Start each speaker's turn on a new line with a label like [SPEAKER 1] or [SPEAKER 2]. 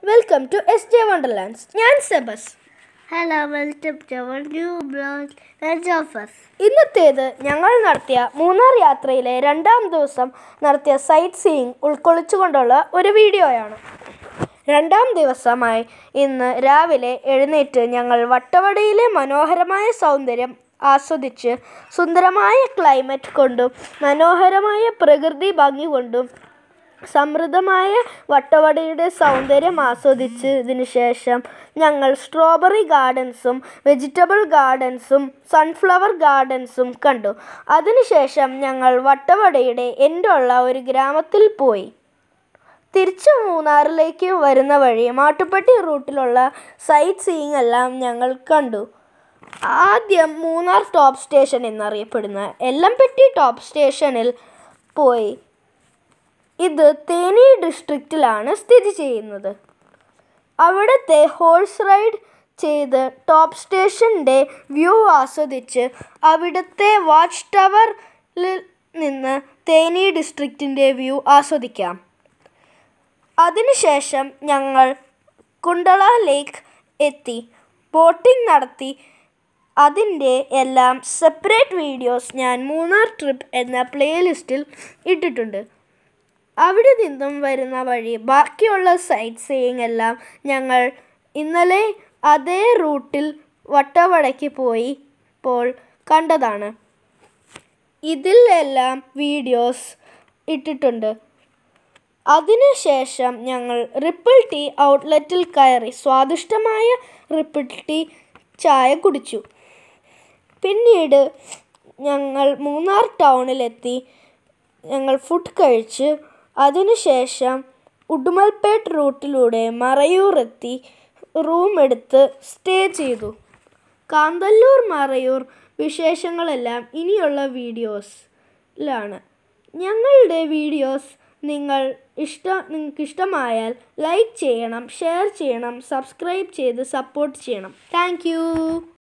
[SPEAKER 1] Welcome to S J wonderlands ഞാൻ സെബസ്
[SPEAKER 2] Hello, welcome to our new blog, Edge of Us.
[SPEAKER 1] ഇന്നത്തേത് ഞങ്ങൾ നടത്തിയ മൂന്നാർ യാത്രയിലെ രണ്ടാം ദിവസം നടത്തിയ സൈറ്റ് സീയിങ് ഉൾക്കൊള്ളിച്ചുകൊണ്ടുള്ള ഒരു വീഡിയോയാണ് രണ്ടാം ദിവസമായി ഇന്ന് രാവിലെ എഴുന്നേറ്റ് ഞങ്ങൾ വട്ടവടയിലെ മനോഹരമായ സൗന്ദര്യം ആസ്വദിച്ച് സുന്ദരമായ ക്ലൈമറ്റ് കൊണ്ടും മനോഹരമായ പ്രകൃതി ഭംഗി കൊണ്ടും സമൃദ്ധമായ വട്ടവടയുടെ സൗന്ദര്യം ആസ്വദിച്ചതിന് ശേഷം ഞങ്ങൾ സ്ട്രോബെറി ഗാർഡൻസും വെജിറ്റബിൾ ഗാർഡൻസും സൺഫ്ലവർ ഗാർഡൻസും കണ്ടു അതിനുശേഷം ഞങ്ങൾ വട്ടവടയുടെ എൻ്റുള്ള ഒരു ഗ്രാമത്തിൽ പോയി തിരിച്ചു മൂന്നാറിലേക്ക് വരുന്ന വഴി മാട്ടുപ്പെട്ടി റൂട്ടിലുള്ള സൈറ്റ് സീയിങ് എല്ലാം ഞങ്ങൾ കണ്ടു ആദ്യം മൂന്നാർ ടോപ്പ് സ്റ്റേഷൻ എന്നറിയപ്പെടുന്ന എല്ലംപെട്ടി ടോപ്പ് സ്റ്റേഷനിൽ പോയി ഇത് തേനി ഡിസ്ട്രിക്റ്റിലാണ് സ്ഥിതി ചെയ്യുന്നത് അവിടുത്തെ ഹോഴ്സ് റൈഡ് ചെയ്ത് ടോപ്പ് സ്റ്റേഷൻ്റെ വ്യൂ ആസ്വദിച്ച് അവിടുത്തെ വാച്ച് ടവറിൽ നിന്ന് തേനി ഡിസ്ട്രിക്റ്റിൻ്റെ വ്യൂ ആസ്വദിക്കാം അതിനുശേഷം ഞങ്ങൾ കുണ്ടള ലേക്ക് എത്തി ബോട്ടിംഗ് നടത്തി അതിൻ്റെ എല്ലാം സെപ്പറേറ്റ് വീഡിയോസ് ഞാൻ മൂന്നാർ ട്രിപ്പ് എന്ന പ്ലേലിസ്റ്റിൽ ഇട്ടിട്ടുണ്ട് അവിടെ നിന്നും വരുന്ന വഴി ബാക്കിയുള്ള സൈറ്റ് സീയിങ് എല്ലാം ഞങ്ങൾ ഇന്നലെ അതേ റൂട്ടിൽ വട്ടവടയ്ക്ക് പോയി ഇപ്പോൾ കണ്ടതാണ് ഇതിലെല്ലാം വീഡിയോസ് ഇട്ടിട്ടുണ്ട് അതിനുശേഷം ഞങ്ങൾ റിപ്പിൾ ടീ ഔട്ട്ലെറ്റിൽ കയറി സ്വാദിഷ്ടമായ റിപ്പിൾ ടീ ചായ കുടിച്ചു പിന്നീട് ഞങ്ങൾ മൂന്നാർ ടൗണിലെത്തി ഞങ്ങൾ ഫുഡ് കഴിച്ച് അതിനുശേഷം ഉടുമൽപേട്ട് റൂട്ടിലൂടെ മറയൂർ എത്തി റൂം എടുത്ത് സ്റ്റേ ചെയ്തു കാന്തല്ലൂർ മറയൂർ വിശേഷങ്ങളെല്ലാം ഇനിയുള്ള വീഡിയോസിലാണ് ഞങ്ങളുടെ വീഡിയോസ് നിങ്ങൾ ഇഷ്ട നിങ്ങൾക്ക് ഇഷ്ടമായാൽ ലൈക്ക് ചെയ്യണം ഷെയർ ചെയ്യണം സബ്സ്ക്രൈബ് ചെയ്ത് സപ്പോർട്ട് ചെയ്യണം താങ്ക്